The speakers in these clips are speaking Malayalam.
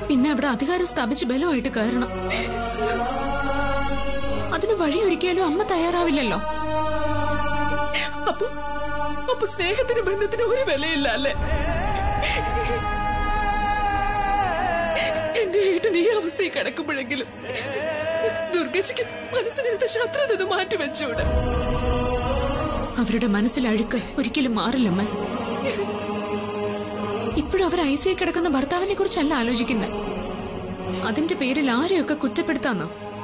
പിന്നെ അവിടെ അധികാരം സ്ഥാപിച്ച് ബലമായിട്ട് കയറണം അതിന് വഴിയൊരുക്കിയാലും അമ്മ തയ്യാറാവില്ലല്ലോ അപ്പൊ അപ്പൊ സ്നേഹത്തിന് ബന്ധത്തിന് ഒരു വിലയില്ല അല്ലേ എന്റെ ഏട്ടൻ ഈ അവസ്ഥയിൽ കിടക്കുമ്പോഴെങ്കിലും ദുർഗച്ചിക്ക് മനസ്സിനെടുത്ത ശത്രുത ഇത് മാറ്റി വെച്ചൂടെ അവരുടെ മനസ്സിൽ അഴുക്ക് ഒരിക്കലും മാറില്ലമ്മ ഇപ്പോഴും അവർ ഐസിയിൽ കിടക്കുന്ന ഭർത്താവിനെ കുറിച്ചല്ല ആലോചിക്കുന്നത് അതിന്റെ പേരിൽ ആരെയൊക്കെ കുറ്റപ്പെടുത്താന്നോ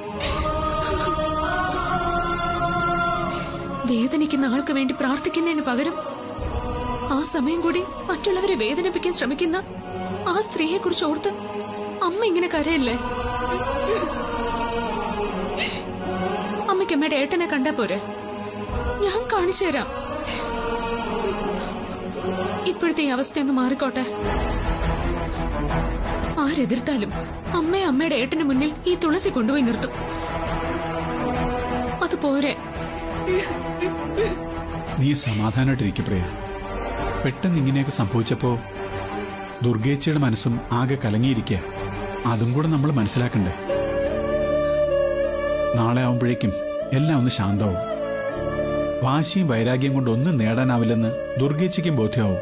വേദനിക്കുന്ന ആൾക്ക് വേണ്ടി പ്രാർത്ഥിക്കുന്നതിന് പകരം ആ സമയം കൂടി മറ്റുള്ളവരെ വേദനിപ്പിക്കാൻ ശ്രമിക്കുന്ന ആ സ്ത്രീയെ കുറിച്ച് ഓർത്ത് അമ്മ ഇങ്ങനെ കരയല്ലേ അമ്മയ്ക്ക് അമ്മയുടെ ഏട്ടനെ കണ്ടാ പോരെ ഞാൻ കാണിച്ചു തരാം ഇപ്പോഴത്തെ ഈ അവസ്ഥയൊന്ന് മാറിക്കോട്ടെ ആരെതിർത്താലും അമ്മയെ അമ്മയുടെ ഏട്ടന് മുന്നിൽ ഈ തുളസി കൊണ്ടുപോയി നിർത്തും അത് പോരെ നീ സമാധാനമായിട്ടിരിക്കും പ്രിയ പെട്ടെന്ന് ഇങ്ങനെയൊക്കെ സംഭവിച്ചപ്പോ ദുർഗേച്ചയുടെ മനസ്സും ആകെ കലങ്ങിയിരിക്കുക അതും കൂടെ നമ്മൾ മനസ്സിലാക്കണ്ടേ നാളെ ആവുമ്പോഴേക്കും എല്ലാം ഒന്ന് ശാന്തമാവും വാശിയും വൈരാഗ്യം കൊണ്ട് ഒന്നും നേടാനാവില്ലെന്ന് ദുർഗേച്ചിക്കും ബോധ്യമാവും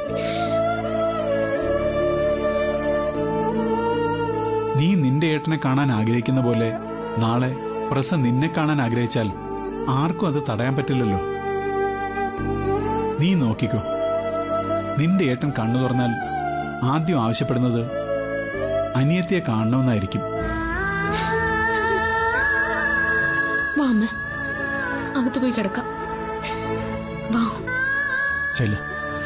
നീ നിന്റെ ഏട്ടനെ കാണാൻ ആഗ്രഹിക്കുന്ന പോലെ നാളെ പ്രസ നിന്നെ കാണാൻ ആഗ്രഹിച്ചാൽ ആർക്കും അത് തടയാൻ പറ്റില്ലല്ലോ നീ നോക്കിക്കോ നിന്റെ ഏട്ടൻ കണ്ണു തുറന്നാൽ ആദ്യം ആവശ്യപ്പെടുന്നത് അനിയത്തിയെ കാണണമെന്നായിരിക്കും വാ അമ്മ അകത്ത് പോയി കിടക്കാം വാ ചെല്ലു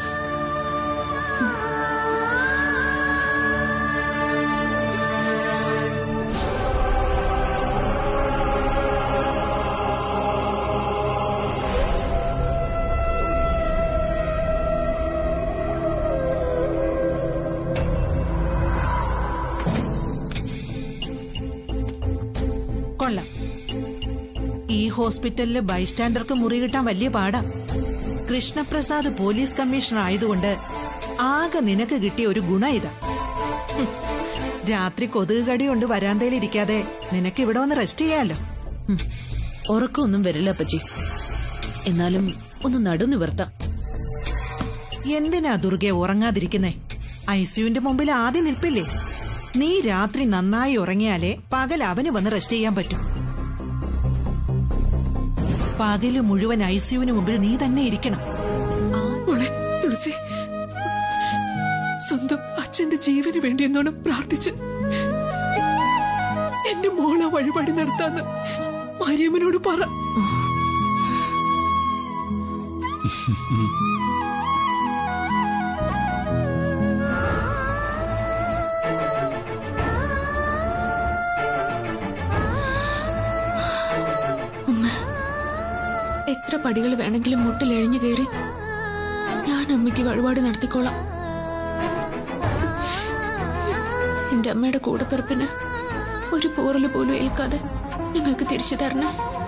കൊള്ളാം ഈ ഹോസ്പിറ്റലില് ബൈസ്റ്റാൻഡർക്ക് മുറി കിട്ടാൻ വലിയ പാടാ കൃഷ്ണപ്രസാദ് പോലീസ് കമ്മീഷണർ ആയതുകൊണ്ട് ആകെ നിനക്ക് കിട്ടിയ ഒരു ഗുണ ഇതാ ഹും. രാത്രി കൊതുക് കടി കൊണ്ട് വരാന്തയിലിരിക്കാതെ നിനക്ക് ഇവിടെ വന്ന് റെസ്റ്റ് ചെയ്യാലോ ഉം. ഉറക്കമൊന്നും വരില്ല അപ്പച്ചി എന്നാലും ഒന്ന് നടു നിവർത്താം എന്തിനാ ദുർഗെ ഉറങ്ങാതിരിക്കുന്നേ ഐസിയുവിന്റെ മുമ്പിൽ ആദ്യം നിൽപ്പില്ലേ നീ രാത്രി നന്നായി ഉറങ്ങിയാലേ പകൽ അവന് വന്ന് റെസ്റ്റ് ചെയ്യാൻ പറ്റും പകല് മുഴുവൻ ഐസിയുവിന് മുമ്പിൽ നീ തന്നെ ഇരിക്കണം മോളെ തുളസി സ്വന്തം അച്ഛന്റെ ജീവന് വേണ്ടി എന്നോണം പ്രാർത്ഥിച്ച് എന്റെ മോളെ വഴിപാടി നടത്താന്ന് മരിയമ്മനോട് പറ അമ്മ എത്ര പടികൾ വേണമെങ്കിലും മുട്ടിൽ എഴിഞ്ഞു കയറി ഞാൻ അമ്മയ്ക്ക് വഴിപാട് നടത്തിക്കോളാം എന്റെ അമ്മയുടെ കൂടപ്പിറപ്പിന് ഒരു പോറല് പോലും ഏൽക്കാതെ ഞങ്ങൾക്ക് തിരിച്ചു തരണേ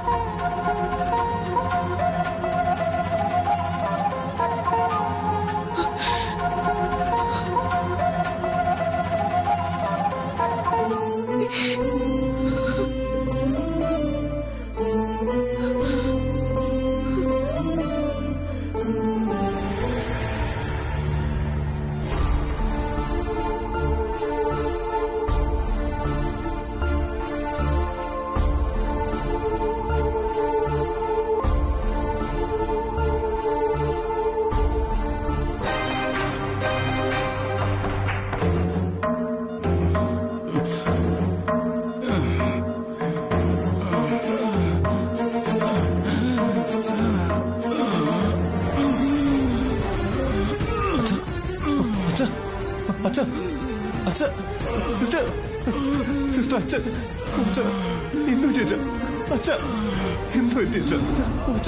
അച്ഛ അച്ഛ അച്ഛ സിസ്റ്റർ സിസ്റ്റർ അച്ഛ അച്ഛ എന്തു പറ്റി അച്ഛ അച്ഛ എന്തു പറ്റി അച്ഛ അച്ഛ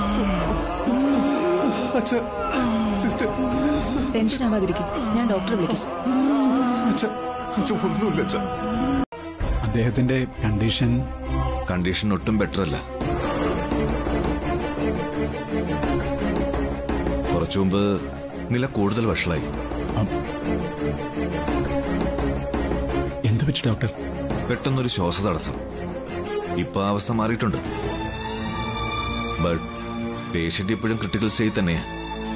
അച്ഛ സിസ്റ്റർ ടെൻഷൻ ആവാതിരിക്കും ഞാൻ ഡോക്ടറെ വിളിക്കാം അച്ഛ അച്ഛ ഒന്നുമില്ല അച്ഛ അദ്ദേഹത്തിന്റെ കണ്ടീഷൻ കണ്ടീഷൻ ഒട്ടും ബെറ്റർ അല്ല കുറച്ചു മുമ്പ് നില കൂടുതൽ വഷളായി അം, എന്തു പറ്റി ഡോക്ടർ പെട്ടെന്നൊരു ശ്വാസ തടസ്സം ഇപ്പൊ ആ അവസ്ഥ മാറിയിട്ടുണ്ട് ബട്ട് പേഷ്യന്റ് ഇപ്പോഴും ക്രിട്ടിക്കൽ സ്റ്റേജ് തന്നെയാ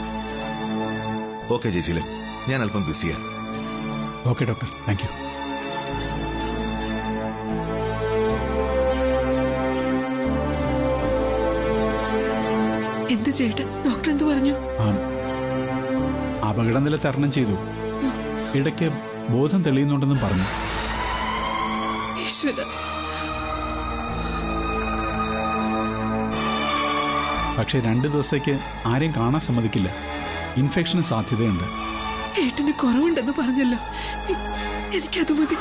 ഓക്കെ ചേച്ചിയിലെ ഞാൻ അല്പം ബിസിയാ ഓക്കെ ഡോക്ടർ താങ്ക് യു എന്ത് ചേട്ടൻ ഡോക്ടർ എന്ത് പറഞ്ഞു ആ, അപകടനില തരണം ചെയ്തു ഇടയ്ക്ക് ബോധം തെളിയുന്നുണ്ടെന്നും പറഞ്ഞു ഈശ്വര പക്ഷെ രണ്ട് ദിവസത്തേക്ക് ആരെയും കാണാൻ സമ്മതിക്കില്ല ഇൻഫെക്ഷന് സാധ്യതയുണ്ട് ഏട്ടന് കുറവുണ്ടെന്ന് പറഞ്ഞല്ലോ എ- എനിക്കത് മതി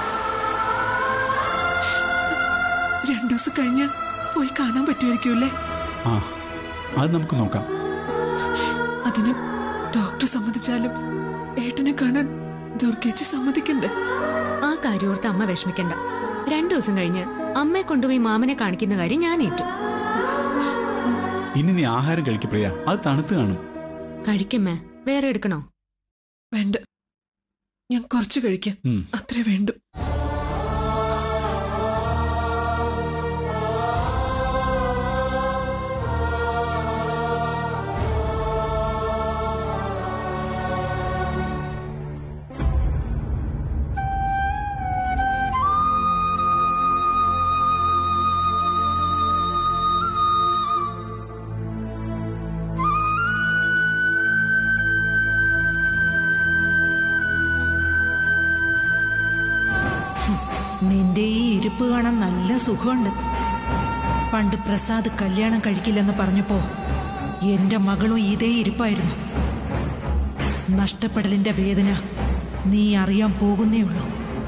രണ്ടു ദിവസം കഴിഞ്ഞ് പോയി കാണാൻ പറ്റുമായിരിക്കുമല്ലേ ആ അത് നമുക്ക് നോക്കാം അതിന് ഡോക്ടർ സമ്മതിച്ചാലും ഏട്ടനെ കാണാൻ ദുർഗേച്ചി സമ്മതിക്കണ്ടേ ആ കാര്യോർത്ത് അമ്മ വിഷമിക്കണ്ട രണ്ടു ദിവസം കഴിഞ്ഞ് അമ്മയെ കൊണ്ടുപോയി മാമനെ കാണിക്കുന്ന കാര്യം ഞാൻ ഏറ്റു ഇനി നീ ആഹാരം കഴിക്ക് പ്രിയ അത് തണുത്ത് കാണും കഴിക്കമ്മേ വേറെ എടുക്കണോ വേണ്ട ഞാൻ കുറച്ച് കഴിക്കാം ഉം. അത്രേ വേണ്ടു നിന്റെ ഈ ഇരിപ്പ് കാണാൻ നല്ല സുഖമുണ്ട് പണ്ട് പ്രസാദ് കല്യാണം കഴിക്കില്ലെന്ന് പറഞ്ഞപ്പോ എന്റെ മകളും ഇതേ ഇരിപ്പായിരുന്നു നഷ്ടപ്പെടലിന്റെ വേദന നീ അറിയാൻ പോകുന്നേ ഉള്ളൂ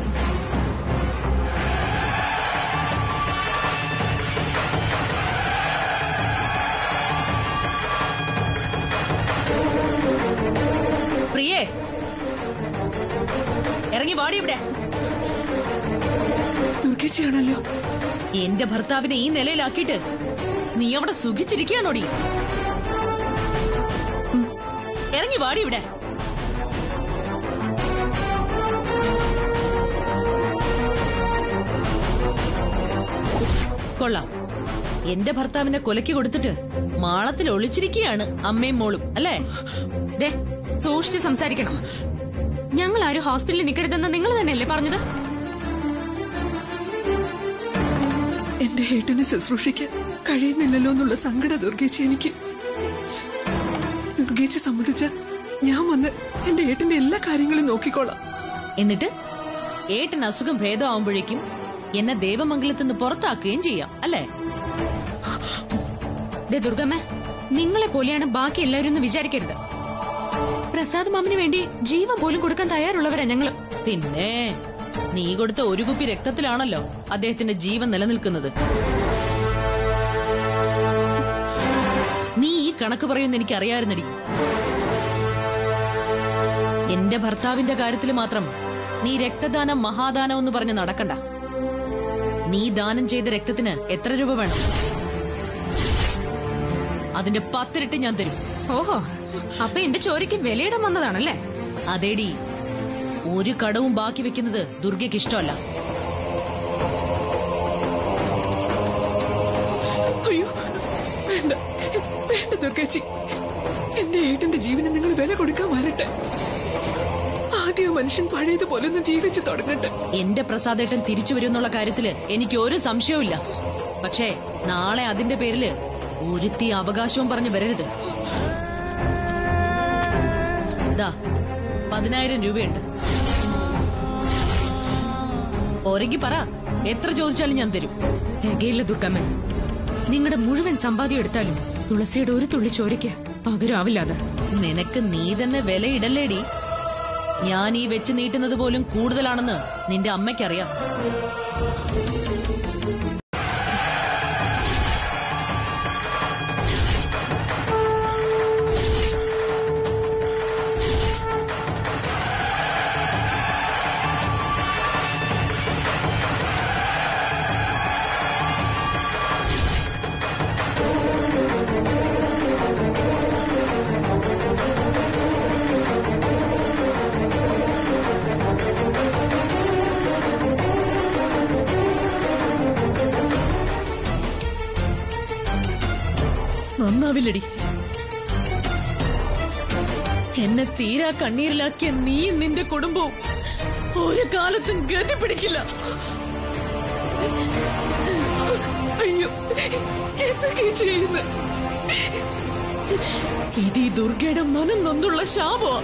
പ്രിയേ ഇറങ്ങി വാടി ഇവിടെ ദുർഗേച്ചിയാണല്ലോ എന്റെ ഭർത്താവിനെ ഈ നിലയിലാക്കിയിട്ട് നീ അവിടെ സുഖിച്ചിരിക്കുകയാണോടി ഉം. ഇറങ്ങി വാടി ഇവിടെ കൊള്ളാം എന്റെ ഭർത്താവിനെ കൊലയ്ക്ക് കൊടുത്തിട്ട് മാളത്തിൽ ഒളിച്ചിരിക്കുകയാണ് അമ്മയും മോളും അല്ലേ ദേ സൂക്ഷിച്ച് സംസാരിക്കണം ഞങ്ങൾ ആരും ഹോസ്പിറ്റലിൽ നിൽക്കരുതെന്ന് നിങ്ങൾ തന്നെയല്ലേ പറഞ്ഞത് എന്റെ ഏട്ടനെ ശുശ്രൂഷിക്കാൻ കഴിയുന്നില്ലല്ലോ എന്നുള്ള സങ്കട ദുർഗേച്ചി എനിക്ക് ദുർഗേച്ചി സമ്മതിച്ച ഞാൻ വന്ന് എന്റെ ഏട്ടന്റെ എല്ലാ കാര്യങ്ങളും നോക്കിക്കോളാം എന്നിട്ട് ഏട്ടൻ അസുഖം ഭേദമാവുമ്പോഴേക്കും എന്നെ ദേവമംഗലത്തുനിന്ന് പുറത്താക്കുകയും ചെയ്യാം അല്ലേ ദേ ദുർഗമ്മ നിങ്ങളെ പോലെയാണ് ബാക്കി എല്ലാവരും എന്ന് വിചാരിക്കരുത് പ്രസാദ് മാമിന് വേണ്ടി ജീവൻ പോലും കൊടുക്കാൻ തയ്യാറുള്ളവരാ ഞങ്ങള് പിന്നെ നീ കൊടുത്ത ഒരു കുപ്പി രക്തത്തിലാണല്ലോ അദ്ദേഹത്തിന്റെ ജീവൻ നിലനിൽക്കുന്നത് നീ ഈ കണക്ക് പറയുമെന്ന് എനിക്ക് അറിയാമായിരുന്നടി എന്റെ ഭർത്താവിന്റെ കാര്യത്തിൽ മാത്രം നീ രക്തദാനം മഹാദാനം എന്ന് പറഞ്ഞ് നടക്കണ്ട നീ ദാനം ചെയ്ത രക്തത്തിന് എത്ര രൂപ വേണം അതിന്റെ പത്തിരട്ടി ഞാൻ തരും ഓഹോ അപ്പൊ എന്റെ ചോരയ്ക്ക് വിലയിടാൻ വന്നതാണല്ലേ അതേടി ഒരു കടവും ബാക്കി വെക്കുന്നത് ദുർഗയ്ക്ക് ഇഷ്ടമല്ല അയ്യോ വേണ്ട വേണ്ട ദുർഗേച്ചി എന്റെ ഏട്ടന്റെ ജീവന് നിങ്ങൾ വില കൊടുക്കാൻ വരട്ടെ ആദ്യം ആ മനുഷ്യൻ പഴയതുപോലെ ഒന്ന് ജീവിച്ചു തുടങ്ങട്ടെ എന്റെ പ്രസാദേട്ടൻ തിരിച്ചു വരുമെന്നുള്ള കാര്യത്തില് എനിക്ക് ഒരു സംശയവുമില്ല പക്ഷേ നാളെ അതിന്റെ പേരില് ഒരുത്തി അവകാശവും പറഞ്ഞു വരരുത് ദാ പതിനായിരം രൂപയുണ്ട് ഒരങ്ങി പറ എത്ര ചോദിച്ചാലും ഞാൻ തരും തികയില്ല ദുർഗമ്മ നിങ്ങളുടെ മുഴുവൻ സമ്പാദ്യം എടുത്താലും തുളസിയുടെ ഒരു തുള്ളി ചോരയ്ക്ക് പകരമാവില്ല അത് നിനക്ക് നീ തന്നെ വിലയിടല്ലേടി ഞാൻ ഈ വെച്ച് നീട്ടുന്നത് പോലും കൂടുതലാണെന്ന് നിന്റെ അമ്മയ്ക്കറിയാം പാടില്ലടി എന്നെ തീരാ കണ്ണീരിലാക്കിയ നീയും നിന്റെ കുടുംബവും ഒരു കാലത്തും ഗതി പിടിക്കില്ല അയ്യോ എന്തൊക്കെ ചെയ്യുന്നത് ഇത് ഈ ദുർഗയുടെ മനം നൊന്നുള്ള ശാപോ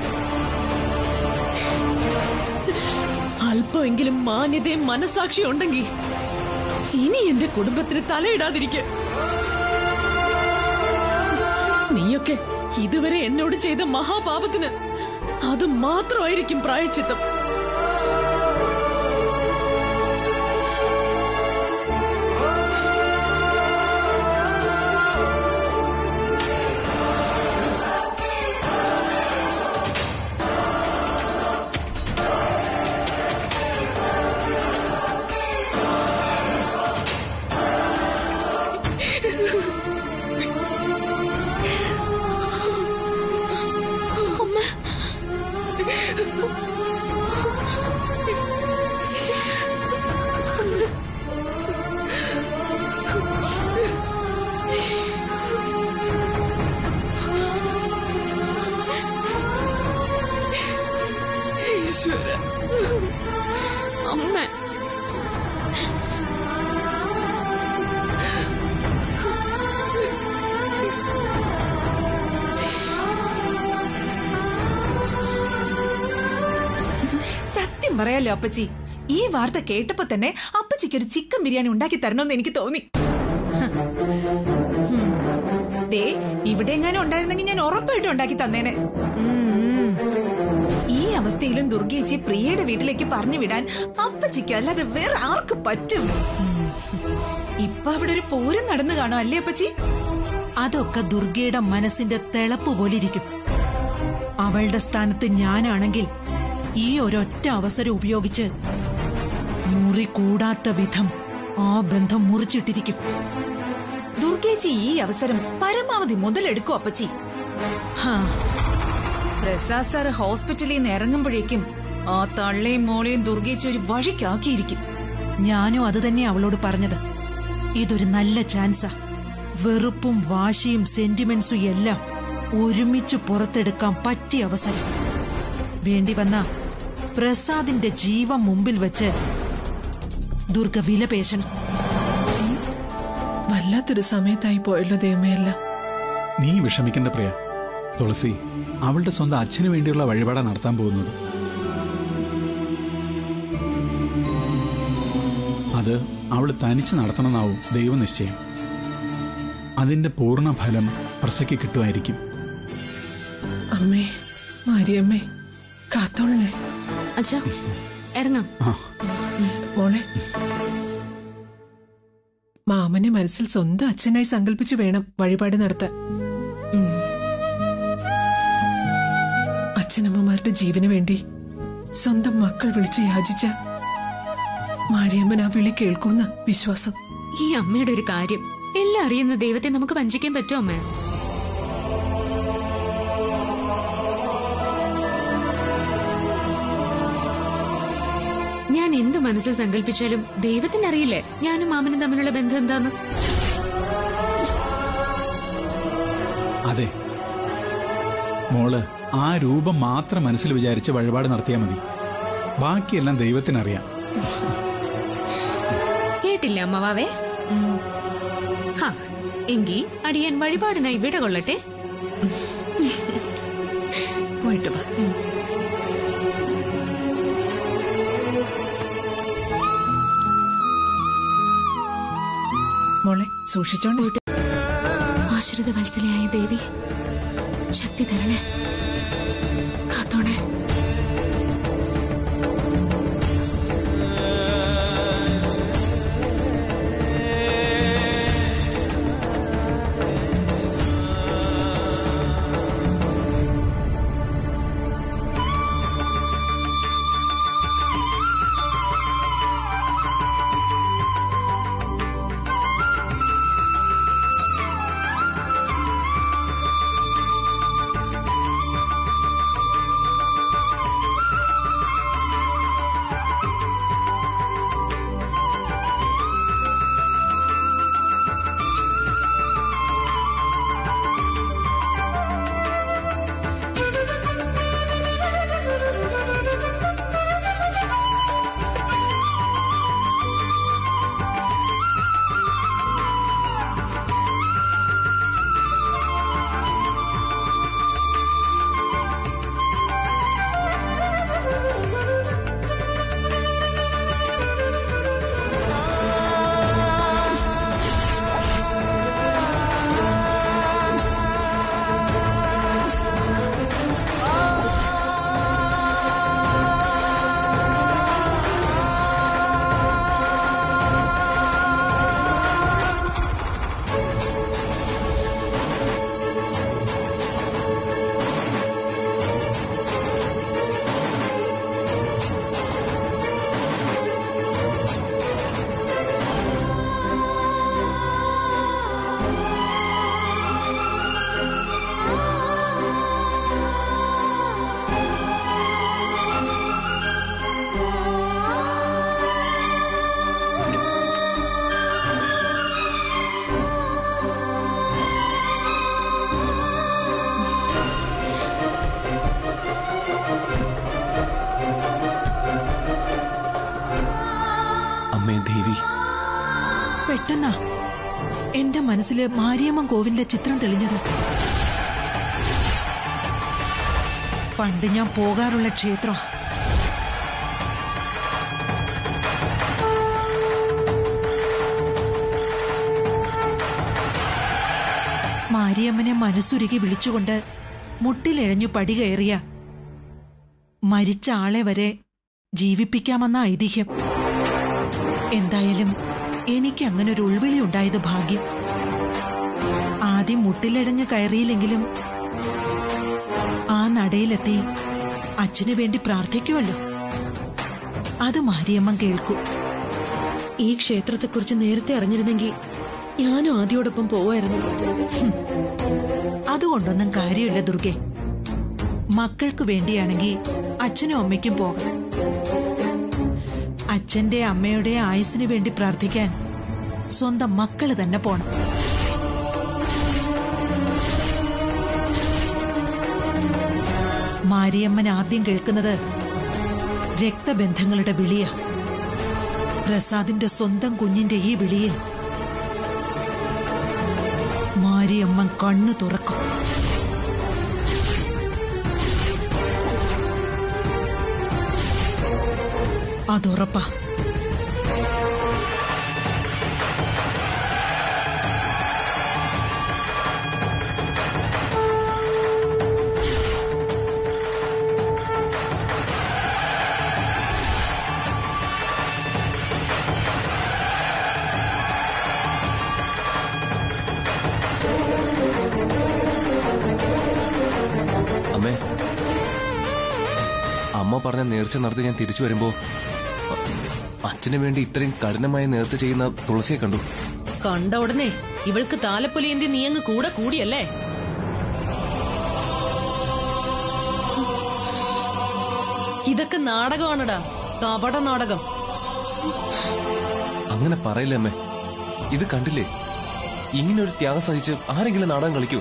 അല്പമെങ്കിലും മാന്യതയും മനസാക്ഷിയും ഉണ്ടെങ്കിൽ ഇനി എന്റെ കുടുംബത്തിന് തലയിടാതിരിക്കെ നീയൊക്കെ ഇതുവരെ എന്നോട് ചെയ്ത മഹാപാപത്തിന് അത് മാത്രമായിരിക്കും പ്രായച്ചിത്തം ഈശ്വര അമ്മ സത്യം പറയാലോ അപ്പച്ചി ഈ വാർത്ത കേട്ടപ്പോ തന്നെ അപ്പച്ചിക്ക് ഒരു ചിക്കൻ ബിരിയാണി ഉണ്ടാക്കി തരണമെന്ന് എനിക്ക് തോന്നി ഹും. ദേ ഇവിടെ എങ്ങാനും ഉണ്ടായിരുന്നെങ്കിൽ ഞാൻ ഉറപ്പായിട്ടും ഉണ്ടാക്കി തന്നേനെ ഉം, ഉം. ഈ അവസ്ഥയിലും ദുർഗേച്ചി പ്രിയയുടെ വീട്ടിലേക്ക് പറഞ്ഞു വിടാൻ അപ്പച്ചിക്ക് അല്ലാതെ വേറെ ആർക്ക് പറ്റും ഉം. ഇപ്പൊ അവിടെ ഒരു പൂരം നടന്നു കാണും അല്ലേ അപ്പച്ചി അതൊക്കെ ദുർഗയുടെ മനസ്സിന്റെ തിളപ്പ് പോലിരിക്കും അവളുടെ സ്ഥാനത്ത് ഞാനാണെങ്കിൽ ഈ ഒരൊറ്റ അവസരം ഉപയോഗിച്ച് മുറി കൂടാത്ത വിധം ആ ബന്ധം മുറിച്ചിട്ടിരിക്കും ദുർഗേച്ചി ഈ അവസരം പരമാവധി മുതലെടുക്കും അപ്പച്ചി ഹാ. പ്രസാദ് സാർ ഹോസ്പിറ്റലിൽ നിന്ന് ഇറങ്ങുമ്പോഴേക്കും ആ തള്ളയും മോളെയും ദുർഗേച്ചി ഒരു വഴിക്കാക്കിയിരിക്കും ഞാനും അത് തന്നെ അവളോട് പറഞ്ഞത് ഇതൊരു നല്ല ചാൻസാ വെറുപ്പും വാശിയും സെന്റിമെന്റ്സും എല്ലാം ഒരുമിച്ച് പുറത്തെടുക്കാൻ പറ്റിയ അവസരം വേണ്ടി വന്ന പ്രസാദിന്റെ ജീവൻ മുമ്പിൽ വെച്ച് ദുർഗ വിലപേശണം വല്ലാത്തൊരു സമയത്തായി പോയല്ലോ ദൈവമേയല്ല നീ വിഷമിക്കേണ്ട പ്രിയ തുളസി അവളുടെ സ്വന്തം അച്ഛന് വേണ്ടിയുള്ള വഴിപാടാ നടത്താൻ പോകുന്നത് അത് അവൾ തനിച്ച് നടത്തണമെന്നാവും ദൈവനിശ്ചയം അതിന്റെ പൂർണ്ണ ഫലം പ്രസയ്ക്ക് കിട്ടുമായിരിക്കും അമ്മേ മാരിയമ്മേ കാത്തോളണേ അച്ഛാ ഇറങ്ങാം ആ മോളെ മാമനെ മനസ്സിൽ സ്വന്തം അച്ഛനായി സങ്കല്പിച്ചു വേണം വഴിപാട് നടത്താൻ അച്ഛനമ്മമാരുടെ ജീവന് വേണ്ടി സ്വന്തം മക്കൾ വിളിച്ച് യാചിച്ച മാരിയമ്മൻ ആ വിളി കേൾക്കുന്ന വിശ്വാസം ഈ അമ്മയുടെ ഒരു കാര്യം എല്ലാം അറിയുന്ന ദൈവത്തെ നമുക്ക് വഞ്ചിക്കാൻ പറ്റുമോ അമ്മ ഞാൻ എന്ത് മനസ്സിൽ സങ്കല്പിച്ചാലും ദൈവത്തിനറിയില്ലേ ഞാനും മാമനും തമ്മിലുള്ള ബന്ധം എന്താന്ന് അതെ മോള് ആ രൂപം മാത്രം മനസ്സിൽ വിചാരിച്ച് വഴിപാട് നടത്തിയാൽ മതി ബാക്കിയെല്ലാം ദൈവത്തിനറിയാം കേട്ടില്ല അമ്മവാവേ ഹാ എങ്കി അടിയൻ വഴിപാടിനായി വിട കൊള്ളട്ടെ പോയിട്ട് വാ മോളെ സൂക്ഷിച്ചോണ്ട് ആശ്രിത വത്സലയായ ദേവി ശക്തി തരണേ കാത്തോണേ ദേവി പെട്ടെന്നാ എന്റെ മനസ്സില് മാരിയമ്മൻ കോവിലിന്റെ ചിത്രം തെളിഞ്ഞത് പണ്ട് ഞാൻ പോകാറുള്ള ക്ഷേത്രം മാരിയമ്മനെ മനസ്സുരുകി വിളിച്ചുകൊണ്ട് മുട്ടിലെഴഞ്ഞു പടി കയറിയ മരിച്ച ആളെ വരെ ജീവിപ്പിക്കാമെന്ന ഐതിഹ്യം എന്തായാലും എനിക്ക് അങ്ങനെ ഒരു ഉൾവിളി ഉണ്ടായത് ഭാഗ്യം ആദ്യം മുട്ടിലടഞ്ഞ് കയറിയില്ലെങ്കിലും ആ നടയിലെത്തി അച്ഛനു വേണ്ടി പ്രാർത്ഥിക്കുമല്ലോ അത് മാരിയമ്മൻ കേൾക്കും ഈ ക്ഷേത്രത്തെക്കുറിച്ച് നേരത്തെ അറിഞ്ഞിരുന്നെങ്കിൽ ഞാനും ആദ്യോടൊപ്പം പോവായിരുന്നു അതുകൊണ്ടൊന്നും കാര്യമില്ല ദുർഗെ മക്കൾക്ക് വേണ്ടിയാണെങ്കിൽ അച്ഛനും അമ്മയ്ക്കും പോകാം അച്ഛന്റെ അമ്മയുടെ ആയുസിനു വേണ്ടി പ്രാർത്ഥിക്കാൻ സ്വന്തം മക്കള് തന്നെ പോണം മാരിയമ്മൻ ആദ്യം കേൾക്കുന്നത് രക്തബന്ധങ്ങളുടെ വിളിയ പ്രസാദിന്റെ സ്വന്തം കുഞ്ഞിന്റെ ഈ വിളിയിൽ മാരിയമ്മൻ കണ്ണു തുറക്കും അതുറപ്പാ അമ്മേ അമ്മ പറഞ്ഞ നേർച്ച നടത്തി ഞാൻ തിരിച്ചു വരുമ്പോ അ- അച്ഛന് വേണ്ടി ഇത്രയും കഠിനമായ നേർച്ച ചെയ്യുന്ന തുളസിയെ കണ്ടു കണ്ട ഉടനെ ഇവൾക്ക് താലപ്പൊലിയേന്തി നീ അങ്ങ് കൂടെ കൂടിയല്ലേ ഇതൊക്കെ നാടകമാണടാ കപട നാടകം അങ്ങനെ പറയില്ല അമ്മേ ഇത് കണ്ടില്ലേ ഇങ്ങനെ ഒരു ത്യാഗം സഹിച്ച് ആരെങ്കിലും നാടകം കളിക്കൂ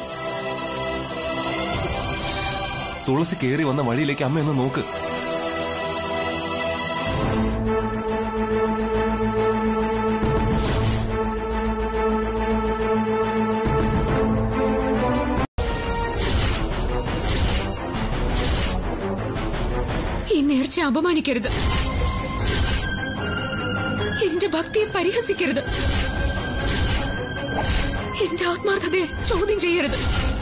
തുളസി കേറി വന്ന വഴിയിലേക്ക് അമ്മ ഒന്ന് നോക്ക് ഈ നേർച്ച അപമാനിക്കരുത് എന്റെ ഭക്തിയെ പരിഹസിക്കരുത് എന്റെ ആത്മാർത്ഥതയെ ചോദ്യം ചെയ്യരുത്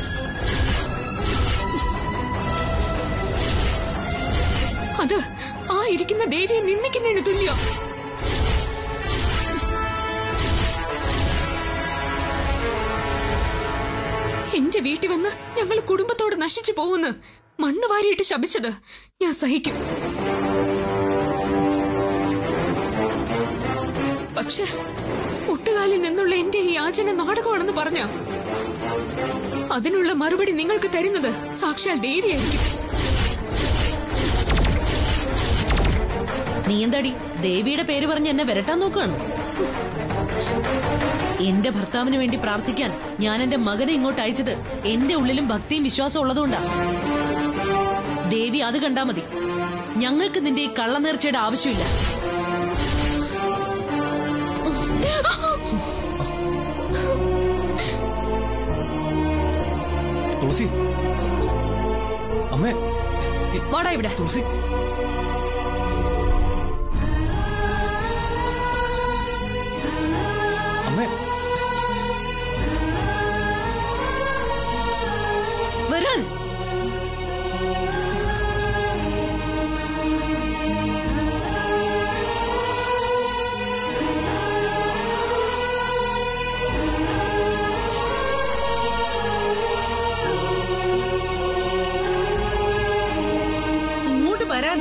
അത് ആ ഇരിക്കുന്ന ദേവിയെ നിന്ദിക്കുന്നതിന് തുല്യോ എന്റെ വീട്ടിൽ വന്ന് ഞങ്ങൾ കുടുംബത്തോട് നശിച്ചു പോകുന്നു മണ്ണ് വാരിയിട്ട് ശപിച്ചത് ഞാൻ സഹിക്കും പക്ഷെ ഒട്ടുകാലിൽ നിന്നുള്ള എന്റെ ഈ യാചന നാടകമാണെന്ന് പറഞ്ഞ അതിനുള്ള മറുപടി നിങ്ങൾക്ക് തരുന്നത് സാക്ഷാൽ ദേവിയായിരിക്കും നീ എന്താടി ദേവിയുടെ പേര് പറഞ്ഞ് എന്നെ വരട്ടാൻ നോക്കുകയാണ് എന്റെ ഭർത്താവിന് വേണ്ടി പ്രാർത്ഥിക്കാൻ ഞാൻ എന്റെ മകനെ ഇങ്ങോട്ട് അയച്ചത് എന്റെ ഉള്ളിലും ഭക്തിയും വിശ്വാസം ഉള്ളതുകൊണ്ടാ ദേവി അത് കണ്ടാ മതി ഞങ്ങൾക്ക് നിന്റെ ഈ കള്ളനേർച്ചയുടെ ആവശ്യമില്ല തുളസി അമ്മേ വാടാ ഇവിടെ തുളസി അമ്മേ വരാൻ ഇങ്ങോട്ട് വരാൻ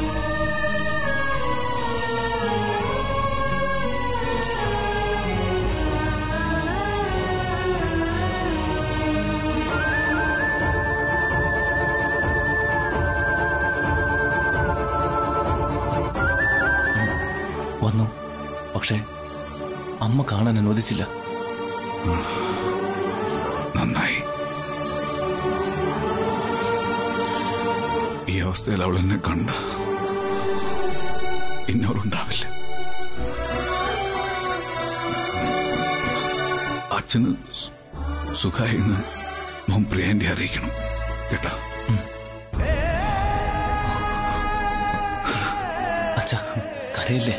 വന്നു പക്ഷേ അമ്മ കാണാൻ അനുവദിച്ചില്ല നന്നായി ഈ അവസ്ഥയിൽ അവൾ എന്നെ കണ്ട ഇന്നോറുണ്ടാവില്ല അച്ഛന് സു- സുഖമായി എന്ന് മോൻ പ്രിയന്റെ അറിയിക്കണം കേട്ടോ അച്ഛ കരയില്ലേ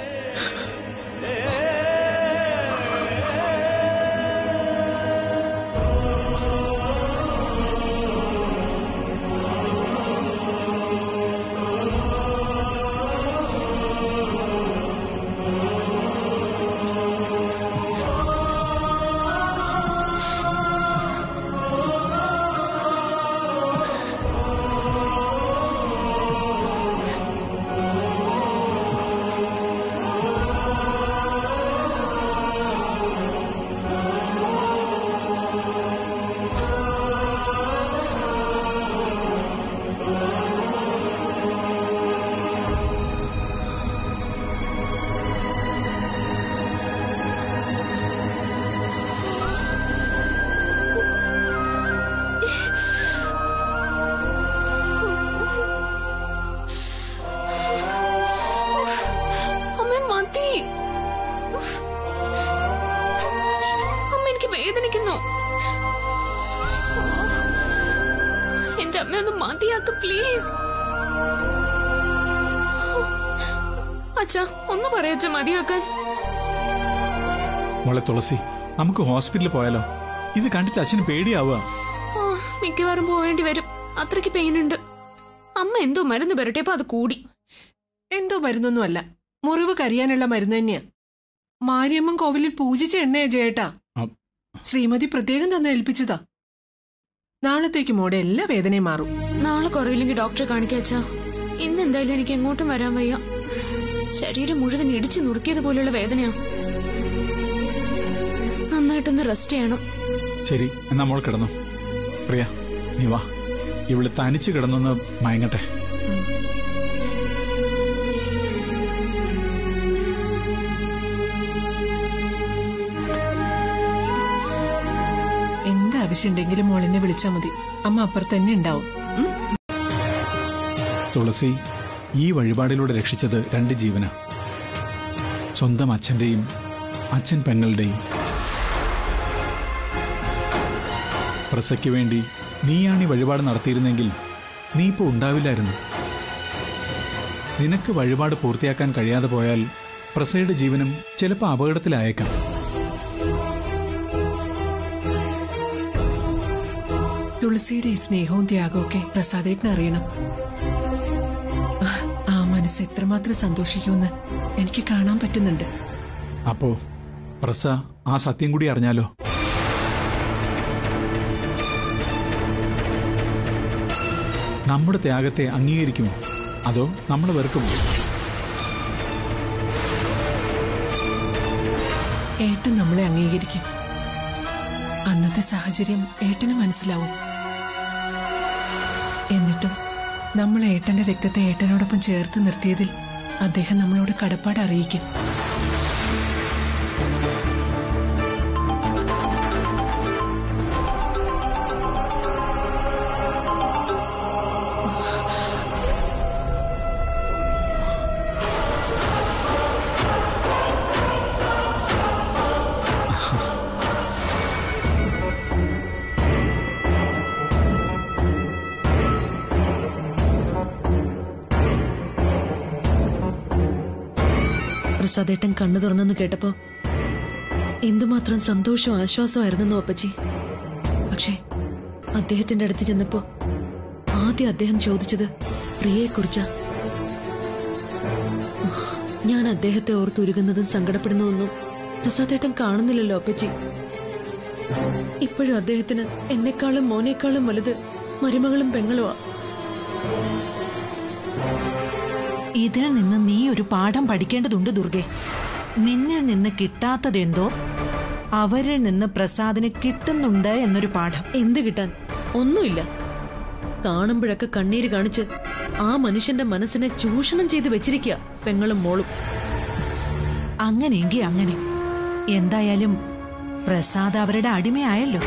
അമ്മ മതി അമ്മ എനിക്ക് വേദനിക്കുന്നു എന്റെ അമ്മ ഒന്ന് മതിയാക്ക് പ്ലീസ് അച്ഛാ ഒന്ന് പറയച്ച മതിയാക്കാൻ മോളെ തുളസി നമുക്ക് ഹോസ്പിറ്റലിൽ പോയാലോ ഇത് കണ്ടിട്ട് അച്ഛന് പേടിയാവുക ആ, മിക്കവാറും പോവേണ്ടി വരും അത്രയ്ക്ക് പെയിൻ ഉണ്ട് അമ്മ എന്തോ മരുന്ന് പെരട്ടിയപ്പോ അത് കൂടി എന്തോ മരുന്നൊന്നുമല്ല മുറിവ് കരിയാനുള്ള മരുന്ന് തന്നെയാ മാരിയമ്മൻ കോവിലിൽ പൂജിച്ച എണ്ണയാ ജയേട്ടാ ആ. ശ്രീമതി പ്രത്യേകം തന്നെ ഏൽപ്പിച്ചതാ നാളത്തേക്ക് മോടെ എല്ലാ വേദനയും മാറും നാളെ കുറവില്ലെങ്കിൽ ഡോക്ടറെ കാണിക്കാച്ചാ ഇന്ന് എന്തായാലും എനിക്ക് എങ്ങോട്ടും വരാൻ വയ്യ ശരീരം മുഴുവൻ ഇടിച്ചു നുറുക്കിയത് പോലെയുള്ള വേദനയാ നന്നായിട്ടൊന്ന് റെസ്റ്റ് ചെയ്യണം ശരി എന്നാ മോൾ കിടന്നു പ്രിയ നീ വാ ഇവള് തനിച്ച് കിടന്നൊന്ന് മയങ്ങട്ടെ എന്ത് ആവശ്യമുണ്ടെങ്കിലും മോളെന്നെ വിളിച്ചാ മതി അമ്മ അപ്പുറത്ത് തന്നെ ഉണ്ടാവും ഉം? തുളസി ഈ വഴിപാടിലൂടെ രക്ഷിച്ചത് രണ്ട് ജീവന സ്വന്തം അച്ഛന്റെയും അച്ഛൻ പെങ്ങളുടെയും പ്രസയ്ക്ക് വേണ്ടി നീയാണ് ഈ വഴിപാട് നടത്തിയിരുന്നെങ്കിൽ നീ ഇപ്പോൾ ഉണ്ടാവില്ലായിരുന്നു നിനക്ക് വഴിപാട് പൂർത്തിയാക്കാൻ കഴിയാതെ പോയാൽ പ്രസയുടെ ജീവനും ചിലപ്പോൾ അപകടത്തിലായേക്കാം തുളസിയുടെ ഈ സ്നേഹവും ത്യാഗവും ഒക്കെ പ്രസാദേട്ടന് അറിയണം ആ, ആ മനസ്സ് എത്രമാത്രം സന്തോഷിക്കുമെന്ന് എനിക്ക് കാണാൻ പറ്റുന്നുണ്ട് അപ്പോ പ്രസ ആ സത്യം കൂടി അറിഞ്ഞാലോ നമ്മുടെ ത്യാഗത്തെ അംഗീകരിക്കുമോ അതോ നമ്മൾ വെറുക്കുമോ ഏട്ടൻ നമ്മളെ അംഗീകരിക്കും അന്നത്തെ സാഹചര്യം ഏട്ടന് മനസ്സിലാവും എന്നിട്ടും നമ്മൾ ഏട്ടന്റെ രക്തത്തെ ഏട്ടനോടൊപ്പം ചേർത്ത് നിർത്തിയതിൽ അദ്ദേഹം നമ്മളോട് കടപ്പാട് അറിയിക്കും പ്രസാദേട്ടൻ കണ്ണു തുറന്നെന്ന് കേട്ടപ്പോ എന്തുമാത്രം സന്തോഷവും ആശ്വാസമായിരുന്നെന്നോ അപ്പച്ചി പക്ഷേ അദ്ദേഹത്തിന്റെ അടുത്ത് ചെന്നപ്പോ ആദ്യം അദ്ദേഹം ചോദിച്ചത് പ്രിയയെക്കുറിച്ചാ ഞാൻ അദ്ദേഹത്തെ ഓർത്തുരുകുന്നതും സങ്കടപ്പെടുന്നതൊന്നും പ്രസാദേട്ടൻ കാണുന്നില്ലല്ലോ അപ്പച്ചി ഇപ്പോഴും അദ്ദേഹത്തിന് എന്നെക്കാളും മോനേക്കാളും വലുത് മരുമകളും പെങ്ങളുമാ ഇതിൽ നിന്ന് നീ ഒരു പാഠം പഠിക്കേണ്ടതുണ്ട് ദുർഗെ നിന്നിൽ നിന്ന് കിട്ടാത്തതെന്തോ അവരിൽ നിന്ന് പ്രസാദിന് കിട്ടുന്നുണ്ട് എന്നൊരു പാഠം എന്ത് കിട്ടാൻ ഒന്നുമില്ല കാണുമ്പോഴൊക്കെ കണ്ണീര് കാണിച്ച് ആ മനുഷ്യന്റെ മനസ്സിനെ ചൂഷണം ചെയ്ത് വെച്ചിരിക്കുക പെങ്ങളും മോളും അങ്ങനെയെങ്കിൽ അങ്ങനെ എന്തായാലും പ്രസാദ് അവരുടെ അടിമയായല്ലോ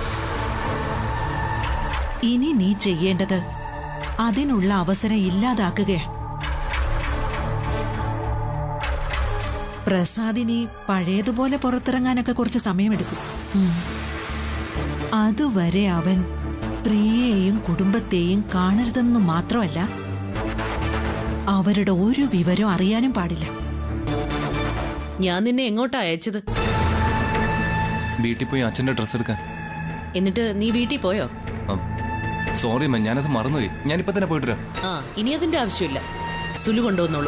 ഇനി നീ ചെയ്യേണ്ടത് അതിനുള്ള അവസരം ഇല്ലാതാക്കുകയാ പ്രസാദിനി പഴയതുപോലെ പുറത്തിറങ്ങാനൊക്കെ കുറച്ച് സമയമെടുക്കും ഉം. അതുവരെ അവൻ പ്രിയയെയും കുടുംബത്തെയും കാണരുതെന്ന് മാത്രമല്ല അവരുടെ ഒരു വിവരം അറിയാനും പാടില്ല ഞാൻ നിന്നെ എങ്ങോട്ടാ അയച്ചത് വീട്ടിൽ പോയി അച്ഛന്റെ ഡ്രസ്സ് എടുക്കാൻ എന്നിട്ട് നീ വീട്ടിൽ പോയോ സോറി അമ്മ ഞാനത് മറന്നുപോയി ഞാനിപ്പോ തന്നെ പോയിട്ട് വരാം ആ ഇനി അതിന്റെ ആവശ്യമില്ല സുലു കൊണ്ടുവന്നോളൂ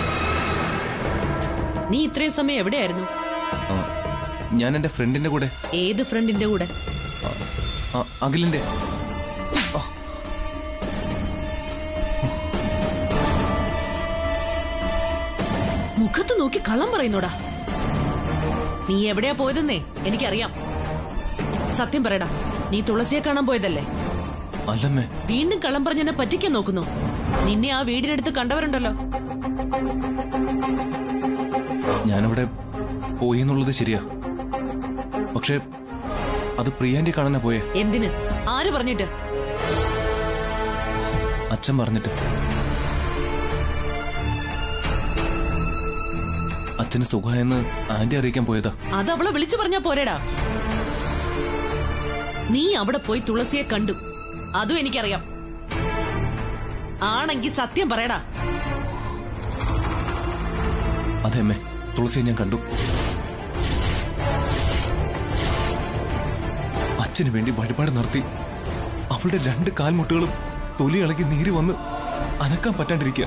നീ ഇത്രയും സമയം എവിടെയായിരുന്നു ആ, ഞാൻ എന്റെ ഫ്രണ്ടിന്റെ കൂടെ ഏത് ഫ്രണ്ടിന്റെ കൂടെ ആ, അഖിലിന്റെ മുഖത്ത് നോക്കി കള്ളം പറയുന്നോടാ നീ എവിടെയാ പോയതെന്നേ എനിക്കറിയാം സത്യം പറയടാ നീ തുളസിയെ കാണാൻ പോയതല്ലേ അല്ലമ്മേ വീണ്ടും കള്ളം പറഞ്ഞെന്നെ പറ്റിക്കാൻ നോക്കുന്നു നിന്നെ ആ വീടിനടുത്ത് കണ്ടവരുണ്ടല്ലോ ഞാനവിടെ പോയി എന്നുള്ളത് ശരിയാ പക്ഷെ അത് പ്രിയാന്റെ കാണാനാ പോയേ എന്തിന് ആര് പറഞ്ഞിട്ട് അച്ഛൻ പറഞ്ഞിട്ട് അച്ഛന് സുഖമായെന്ന് ആന്റി അറിയിക്കാൻ പോയതാ അത് അവളെ വിളിച്ചു പറഞ്ഞാ പോരേടാ നീ അവിടെ പോയി തുളസിയെ കണ്ടു അതും എനിക്കറിയാം ആണെങ്കി സത്യം പറയടാ അതെ അമ്മേ തുളസിയെ ഞാൻ കണ്ടു അച്ഛന് വേണ്ടി വഴിപാട് നടത്തി അവളുടെ രണ്ട് കാൽമുട്ടുകളും തൊലി ഇളകി നീര് വന്ന് അനക്കാൻ പറ്റാണ്ടിരിക്കുക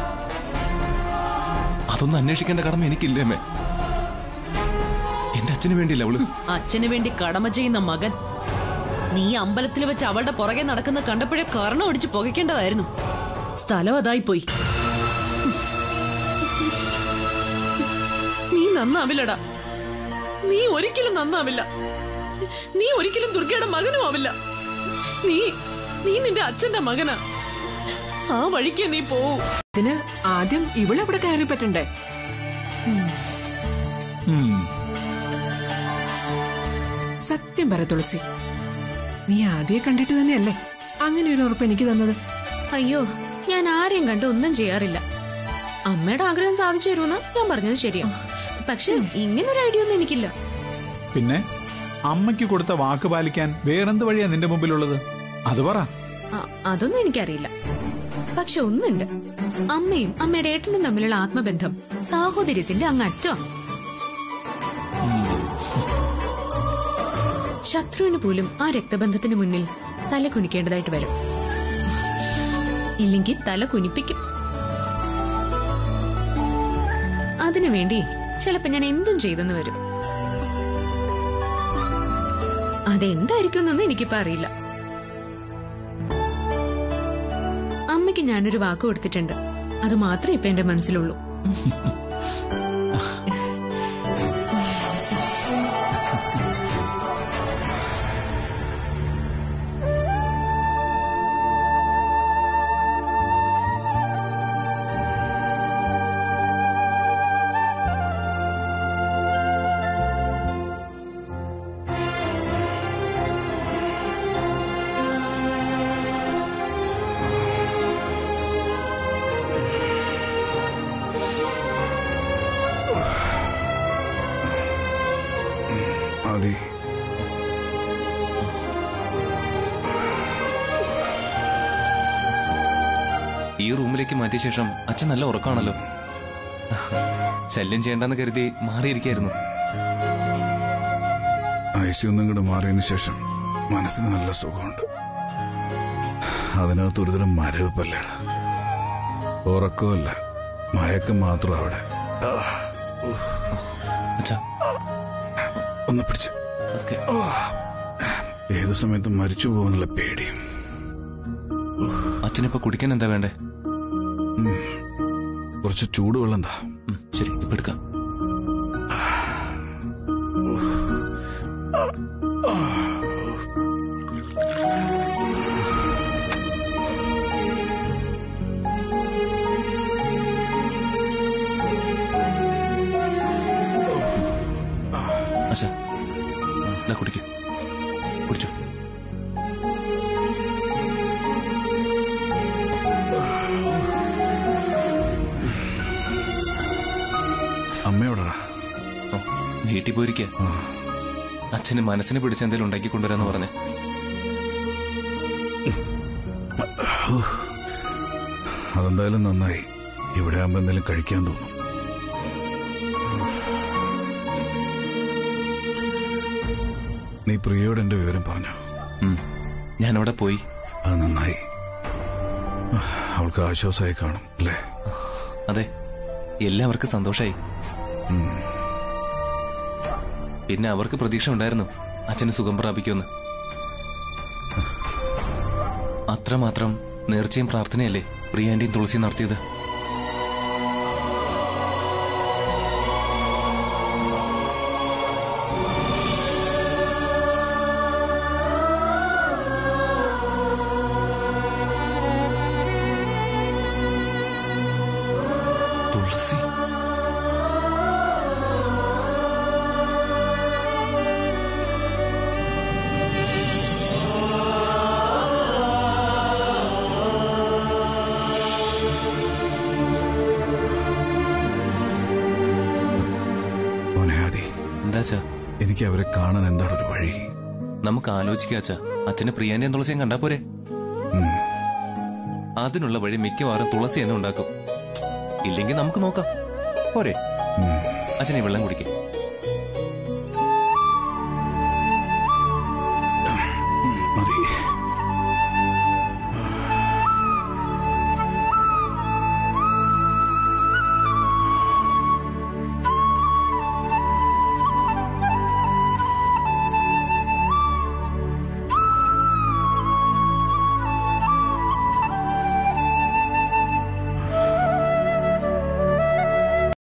അതൊന്നും അന്വേഷിക്കേണ്ട കടമ എനിക്കില്ലേ അമ്മേ എന്റെ അച്ഛന് വേണ്ടിയില്ല അവള് അച്ഛന് വേണ്ടി കടമ ചെയ്യുന്ന മകൻ നീ അമ്പലത്തിൽ വെച്ച് അവളുടെ പുറകെ നടക്കുന്ന കണ്ടപ്പോഴേ കർണം ഒടിച്ച് പുകയ്ക്കേണ്ടതായിരുന്നു സ്ഥലം അതായി പോയി നീ നന്നാവില്ലടാ നീ ഒരിക്കലും നന്നാവില്ല നീ ഒരിക്കലും ദുർഗയുടെ മകനും ആവില്ല നീ നീ നിന്റെ അച്ഛന്റെ മകനാ ആ വഴിക്ക് നീ പോവൂ ഇതിന് ആദ്യം ഇവളെവിടെ കയറി പറ്റണ്ടേ ഉം. സത്യം പറ തുളസി നീ ആദ്യം കണ്ടിട്ട് തന്നെയല്ലേ അങ്ങനെ ഒരു ഉറപ്പ് എനിക്ക് തന്നത് അയ്യോ ഞാൻ ആരെയും കണ്ട് ഒന്നും ചെയ്യാറില്ല അമ്മയുടെ ആഗ്രഹം സാധിച്ചു തരുമെന്ന് ഞാൻ പറഞ്ഞത് ശരിയാ പക്ഷെ ഇങ്ങനൊരു ഐഡിയ ഒന്നും എനിക്കില്ല പിന്നെ അമ്മയ്ക്ക് കൊടുത്ത വാക്ക് പാലിക്കാൻ വേറെന്ത് വഴിയാ നിന്റെ മുമ്പിലുള്ളത് അത് പറ അ- അതൊന്നും എനിക്കറിയില്ല പക്ഷെ ഒന്നുണ്ട് അമ്മയും അമ്മയുടെ ഏട്ടനും തമ്മിലുള്ള ആത്മബന്ധം സാഹോദര്യത്തിന്റെ അങ്ങറ്റം ശത്രുവിന് പോലും ആ രക്തബന്ധത്തിന് മുന്നിൽ തല കുനിക്കേണ്ടതായിട്ട് വരും ഇല്ലെങ്കിൽ തല കുനിപ്പിക്കും അതിനുവേണ്ടി ചിലപ്പോ ഞാൻ എന്തും ചെയ്തെന്ന് വരും അതെന്തായിരിക്കും എന്നൊന്നും എനിക്കിപ്പോ അറിയില്ല അമ്മയ്ക്ക് ഞാനൊരു വാക്ക് കൊടുത്തിട്ടുണ്ട് അത് മാത്രമേ ഇപ്പൊ എന്റെ മനസ്സിലുള്ളൂ അതെ ഈ റൂമിലേക്ക് മാറ്റിയ ശേഷം അച്ഛൻ നല്ല ഉറക്കമാണല്ലോ ശല്യം ചെയ്യണ്ടെന്ന് കരുതി മാറിയിരിക്കായിരുന്നു ഐശ്വര്യം ഇങ്ങോട്ട് മാറിയതിനു ശേഷം മനസ്സിന് നല്ല സുഖമുണ്ട് അതിനകത്ത് ഒരുതരം മരവിപ്പല്ലേട ഉറക്കമല്ല മയക്കം മാത്രം അവിടെ അച്ഛാ ഒന്ന് പിടിച്ച് അതൊക്കെ ഏത് സമയത്തും മരിച്ചു പോകുന്നുള്ള പേടി അച്ഛനിപ്പോ കുടിക്കാൻ എന്താ വേണ്ടേ കുറച്ച് ചൂടുവെള്ളം എന്താ ഉം, ശരി ഇപ്പൊ എടുക്കാം അച്ഛാ ഇതാ കുടിക്കൂ കുടിച്ചോ അമ്മയോടാ വീട്ടിൽ പോയിരിക്കുക അച്ഛന് മനസ്സിന് പിടിച്ച എന്തെങ്കിലും ഉണ്ടാക്കി കൊണ്ടുവരാന്ന് പറഞ്ഞ് അതെന്തായാലും നന്നായി ഇവിടെ ആകുമ്പോ എന്തെങ്കിലും കഴിക്കാൻ തോന്നും നീ പ്രിയയോട് എന്റെ വിവരം പറഞ്ഞു ഉം. ഞാൻ അവിടെ പോയി അത് നന്നായി അവൾക്ക് ആശ്വാസമായി കാണും അല്ലേ അതെ എല്ലാവർക്കും സന്തോഷായി പിന്നെ അവർക്ക് പ്രതീക്ഷ ഉണ്ടായിരുന്നു അച്ഛന് സുഖം പ്രാപിക്കുമെന്ന് അത്രമാത്രം നേർച്ചയും പ്രാർത്ഥനയല്ലേ പ്രിയാന്റിയും തുളസിയും നടത്തിയത് തുളസി മോനെ ആദി എന്താച്ചാ എനിക്ക് അവരെ കാണാൻ എന്താണ് ഒരു വഴി നമുക്ക് ആലോചിക്കാച്ചാ അച്ഛന് പ്രിയാന്റെയും തുളസിയും കണ്ടാ പോരെ ഉം. അതിനുള്ള വഴി മിക്കവാറും തുളസി തന്നെ ഉണ്ടാക്കും ഇല്ലെങ്കിൽ നമുക്ക് നോക്കാം പോരെ ഉം. അച്ഛനെ വെള്ളം കുടിക്കേ